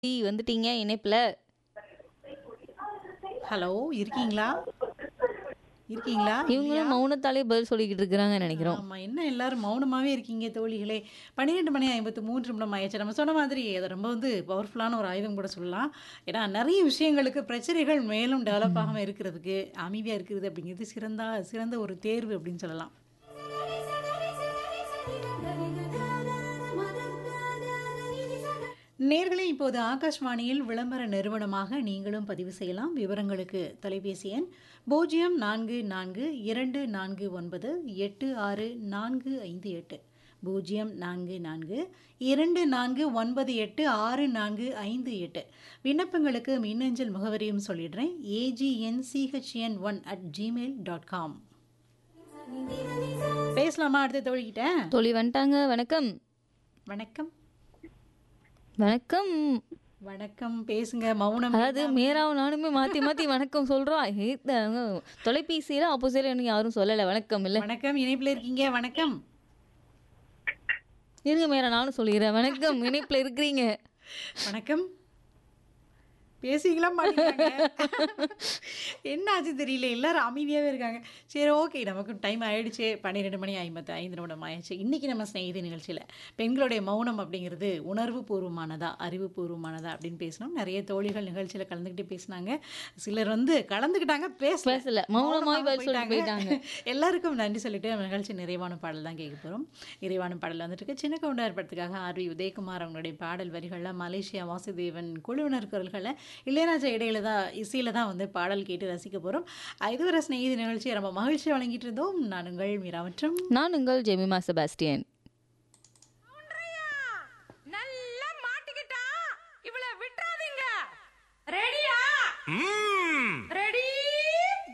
வந்துட்டீங்க இணைப்புல. ஹலோ இருக்கீங்களா? இருக்கீங்களா? இல்லையா? இவங்களும் மௌனத்தாலே பதில் சொல்லிக்கிட்டு இருக்கிறாங்கன்னு நெனைக்கிறோம். ஆமா. என்ன எல்லாரும் மௌனமாவே இருக்கீங்க தோழிகளே! 12 மணி 53 நிமிடம் ஆயிருச்சு. நம்ம சொன்ன மாதிரி அது ரொம்ப வந்து பவர்ஃபுல்லான ஒரு ஆயுதம் கூட சொல்லலாம். ஏன்னா நெறைய விஷயங்களுக்கு பிரச்சனைகள் மேலும் டெவலப் ம். ஆகாம இருக்கிறதுக்கு, அமைதியா இருக்கிறது அப்படிங்கிறது சிறந்தா சிறந்த ஒரு தேர்வு அப்படின்னு சொல்லலாம். நேயர்களே இப்போது ஆகாஷ்வாணியில் விளம்பர நிறுவனமாக நீங்களும் பதிவு செய்யலாம். விவரங்களுக்கு தொலைபேசி எண் 0442498658 0442498658 விண்ணப்பங்களுக்கு மின்னஞ்சல் முகவரியும் சொல்லிடுறேன். agnchin1@gmail.com பேசலாமா அடுத்த தோழிகிட்ட? தோழி வந்துட்டாங்க. வணக்கம். வணக்கம். வணக்கம். வணக்கம். பேசுங்க. மௌனம் அதாவது வேண்டாம். மேராவும் நானுமே மாத்தி மாத்தி வணக்கம் சொல்றோம். ஏத்த தொலைபேசியில ஆப்போசிட்ல இன்னும் யாரும் சொல்லல வணக்கம் இல்ல. வணக்கம். இணைப்புல இருக்கீங்க. வணக்கம். இருங்க மேரா நானும் சொல்லிக்கிறேன். வணக்கம். இணைப்புல இருக்கிறீங்க. வணக்கம். பேசிங்களா மாட்டேங்கிறாங்க. என்ன ஆச்சு தெரியல. எல்லாரும் அமைதியாவே இருக்காங்க. சரி ஓகே. நமக்கு டைம் ஆயிடுச்சு. 12 மணி 55 நிமிடம் ஆயிடுச்சு. இன்னைக்கு நம்ம ஸ்நேகிதி நிகழ்ச்சியில பெண்களுடைய மௌனம் அப்படிங்கிறது உணர்வு பூர்வமானதா, அறிவுபூர்வமானதா அப்படின்னு பேசினோம். நெறைய தோழிகள் நிகழ்ச்சியில கலந்துக்கிட்டு பேசினாங்க. சிலர் வந்து கலந்துக்கிட்டாங்க. பேசல. பேசல. மௌனமாய் மௌனமாக பதில் சொல்லிட்டு போயிட்டாங்க. போயிட்டாங்க. எல்லாருக்கும் நன்றி சொல்லிட்டு நம்ம நிகழ்ச்சி நிறைவான பாடல் தான் கேட்க போறோம். நிறைவான பாடல் வந்துட்டு இருக்கு. சின்ன கவுண்டர் படத்துக்காக ஆர்.வி. உதயகுமார் அவங்களுடைய பாடல் வரிகள்ல மலேசியா வாசுதேவன் குழுவினர் குரல்கள்ல இளையராஜா இடையில தான் இசையில தான் வந்து பாடல் கேட்டு ரசிக்க போறோம். இதுவரை ஸ்நேகிதி நிகழ்ச்சியை நம்ம மகிழ்ச்சியா வழங்கிட்டு இருந்தோம். நான் உங்கள் மீரா மற்றும் நான் உங்கள் ஜெமிமா செபாஸ்டியன். நல்லா மாட்டிக்கிட்டா இவள விட்டுறாதீங்க ரெடியா